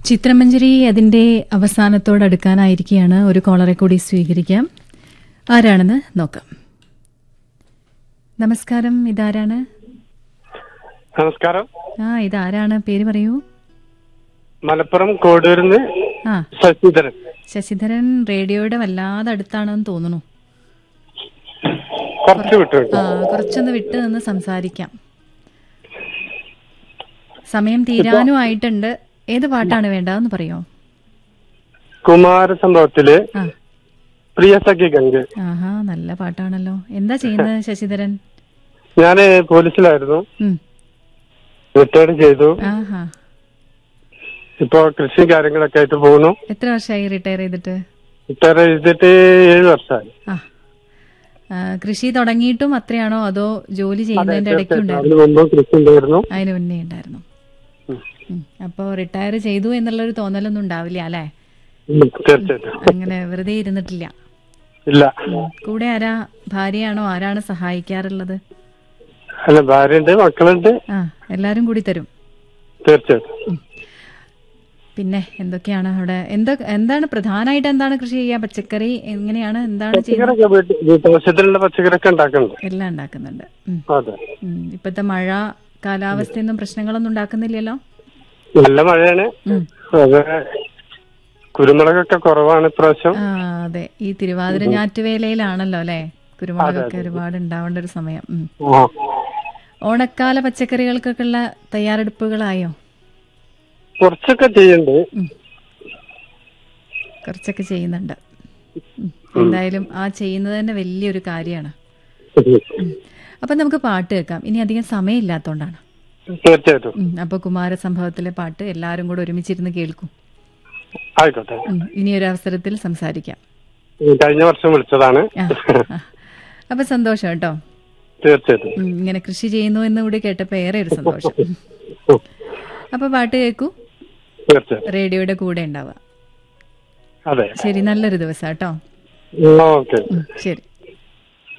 ചിത്രമഞ്ജരി അതിന്റെ അവസാനത്തോടടുക്കാനായിരിക്കുകയാണ് ഒരു കോളറെ കൂടി സ്വീകരിക്കാം ആരാണെന്ന് നോക്കാം നമസ്കാരം ഇതാരാണ് നമസ്കാരം ആ ഇതാരാണ് പേര് പറയൂ മലപ്പുറം കോടൂരിന്ന് ആ ശശിധരൻ ശശിധരൻ റേഡിയോയുടെ വല്ലാതെ അടുത്താണെന്ന് തോന്നുന്നു കുറച്ച് വിട്ടു ആ കുറച്ചൊന്ന് വിട്ട് നിന്ന് സംസാരിക്കാം സമയം തീരാനും ആയിട്ടുണ്ട് ഏത് പാട്ടാണ് വേണ്ടതെന്ന് പറയോ കുമാര സംഭവത്തില് ആ പ്രിയ സഖി ഗംഗ ആഹാ നല്ല പാട്ടാണല്ലോ എന്താ ചെയ്യുന്നത് ശശിധരൻ ഞാന് പോലീസിലായിരുന്നു ഉം. റിട്ടയർഡ് ചെയ്തു ആഹാ ഇപ്പൊ കൃഷി കാര്യങ്ങളൊക്കെ ആയിട്ട് പോകുന്നു എത്ര വർഷമായി റിട്ടയർ ചെയ്തിട്ട് റിട്ടയർ ചെയ്തിട്ട് ഏഴ് വർഷമായി ആ ആ, കൃഷി തുടങ്ങിയിട്ടും അത്രയാണോ അതോ ജോലി ചെയ്യുന്നതിന്റെ ഇടയ്ക്ക് ഉണ്ടായിരുന്നു അതിന് മുമ്പ് കൃഷി ഉണ്ടായിരുന്നു അതിന് മുന്നേ ഉണ്ടായിരുന്നു ഉം. ഉം. അപ്പോ റിട്ടയർ ചെയ്തു എന്നുള്ളൊരു തോന്നലൊന്നും ഉണ്ടാവില്ല അല്ലെ ഉം, തീർച്ചയായിട്ടും അങ്ങനെ വെറുതെ ഇരുന്നിട്ടില്ല ഇല്ല ഉം. കൂടെ ആരാ ഭാര്യയാണോ ആരാണ് സഹായിക്കാറുള്ളത് അല്ല ഭാര്യയുണ്ട് മക്കളുണ്ട് ആ എല്ലാരും കൂടി തരും തീർച്ചയായിട്ടും പിന്നെ എന്തൊക്കെയാണ് അവിടെ എന്താ എന്താണ് പ്രധാനമായിട്ട് എന്താണ് കൃഷി ചെയ്യുക പച്ചക്കറി എങ്ങനെയാണ് എന്താണ് ചെയ്യുന്നത് പച്ചക്കറിയൊക്കെ വീട്ട്- വീട്ടാവശ്യത്തിനുള്ള പച്ചക്കറിയൊക്കെ ഉണ്ടാക്കുന്നുണ്ട് എല്ലാം ഉണ്ടാക്കുന്നുണ്ട് ഉം. അതെ ഉം. ഇപ്പത്തെ മഴ കാലാവസ്ഥയൊന്നും പ്രശ്നങ്ങളൊന്നും ഉണ്ടാക്കുന്നില്ലല്ലോ നല്ല മഴയാണ് ഉം. അത് കുരുമുളകൊക്കെ കുറവാണ് ഇപ്രാവശ്യം ആ അതെ ഈ തിരുവാതിര ഞാറ്റുവേലയിലാണല്ലോ അല്ലെ കുരുമുളകൊക്കെ ഒരുപാട് ഉണ്ടാവേണ്ട ഒരു സമയം ഉം. ആ. ഓണക്കാല പച്ചക്കറികൾക്കൊക്കെ ഉള്ള തയ്യാറെടുപ്പുകളായോ കുറച്ചൊക്കെ ചെയ്യുന്നുണ്ട് ഉം. കുറച്ചൊക്കെ ചെയ്യുന്നുണ്ട് ഉം. എന്തായാലും ആ ചെയ്യുന്നത് തന്നെ വലിയൊരു കാര്യമാണ് അപ്പൊ നമുക്ക് പാട്ട് കേൾക്കാം ഇനി അധികം സമയമില്ലാത്തോണ്ടാണ് തീർച്ചയായിട്ടും ഉം. അപ്പൊ കുമാരസംഭവത്തിലെ പാട്ട് എല്ലാവരും കൂടെ ഒരുമിച്ചിരുന്ന് കേൾക്കും ആയിക്കോട്ടെ ഉം. ഇനി ഒരു അവസരത്തിൽ സംസാരിക്കാം കഴിഞ്ഞ വർഷം വിളിച്ചതാണ് ആ, ആ. അപ്പൊ സന്തോഷം കേട്ടോ തീർച്ചയായിട്ടും ഉം, ഇങ്ങനെ കൃഷി ചെയ്യുന്നു എന്ന് കൂടി കേട്ടപ്പോ ഏറെ ഒരു സന്തോഷം ഉം. അപ്പൊ പാട്ട് കേൾക്കൂ തീർച്ചയായിട്ടും റേഡിയോയുടെ കൂടെ ഉണ്ടാവുക അതെ ശരി നല്ലൊരു ദിവസം കേട്ടോ ഓക്കെ ഉം, ശരി